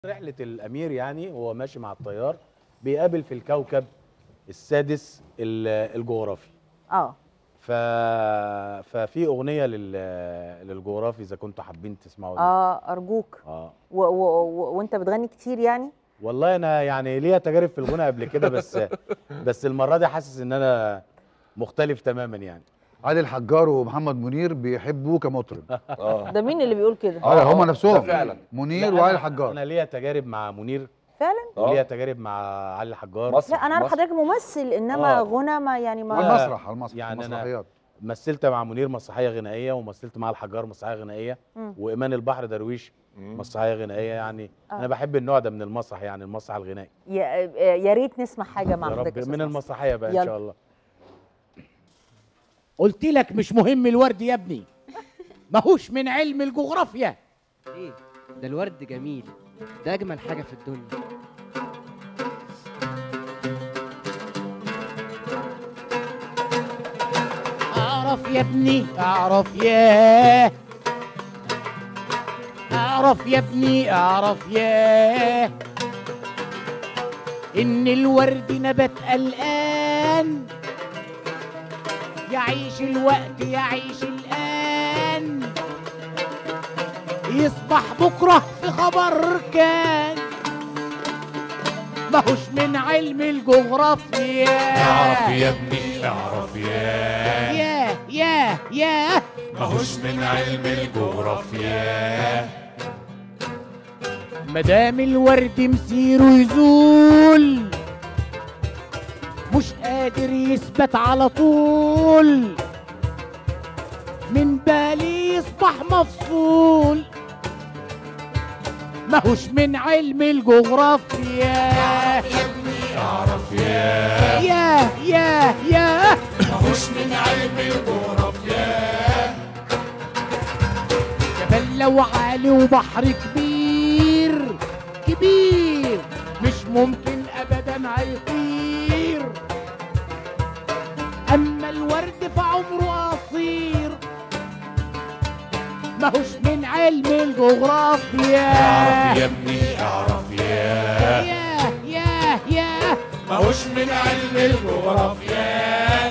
رحلة الأمير يعني وهو ماشي مع الطيار بيقابل في الكوكب السادس ال- الجغرافي اه ف... ففي أغنية لل... للجغرافي إذا كنتوا حابين تسمعوا دي. اه ارجوك اه و و و وانت بتغني كتير يعني والله أنا يعني ليا تجارب في الغنى قبل كده بس بس المرة دي حاسس إن أنا مختلف تماما يعني علي الحجار ومحمد منير بيحبوه كمطرب اه ده مين اللي بيقول كده اه هم نفسهم ده فعلا. منير لا، وعلي أنا- الحجار أنا ليا تجارب مع منير فعلا آه. وليا تجارب مع علي الحجار مصر لا انا اعرف مصر. حضرتك ممثل انما آه. غنى ما يعني على ما لا، المسرح على المسرح يعني أنا- مسرحيات مثلت مع منير مسرحيه غنائيه ومثلت مع الحجار مسرحيه غنائيه مم. وايمان البحر درويش مم. مسرحيه غنائيه يعني آه. انا بحب النوع ده من المسرح يعني المسرح الغنائي يا, يا ريت نسمع حاجه مع يا حضرتك رب يا أستاذ من ناصر. المسرحيه بقى يلا. ان شاء الله قلت لك مش مهم الورد يا ابني ماهوش من علم الجغرافيا ايه ده الورد جميل ده اجمل حاجه في الدنيا اعرف يا ابني اعرف ياه اعرف يا ابني اعرف ياه ان الورد نبات قلقان يعيش الوقت يعيش الان يصبح بكره في خبر كان ماهوش من علم الجغرافيا اعرف يا ابني اعرف يا ياه ياه ياه ماهوش من علم الجغرافيا مدام الورد مسيره يزول مش قادر يثبت على طول من بالي يصبح مفصول ماهوش من علم الجغرافيا اعرف يا ياه ياه ياه ماهوش من علم الجغرافيا جبل لو عالي وبحر كبير كبير مش ممكن ابدا هيطير اما الورد فعمره قصير ماهوش من علم الجغرافيا اعرف يا ابني اعرف يا ياه ياه ياه ماهوش من علم الجغرافيا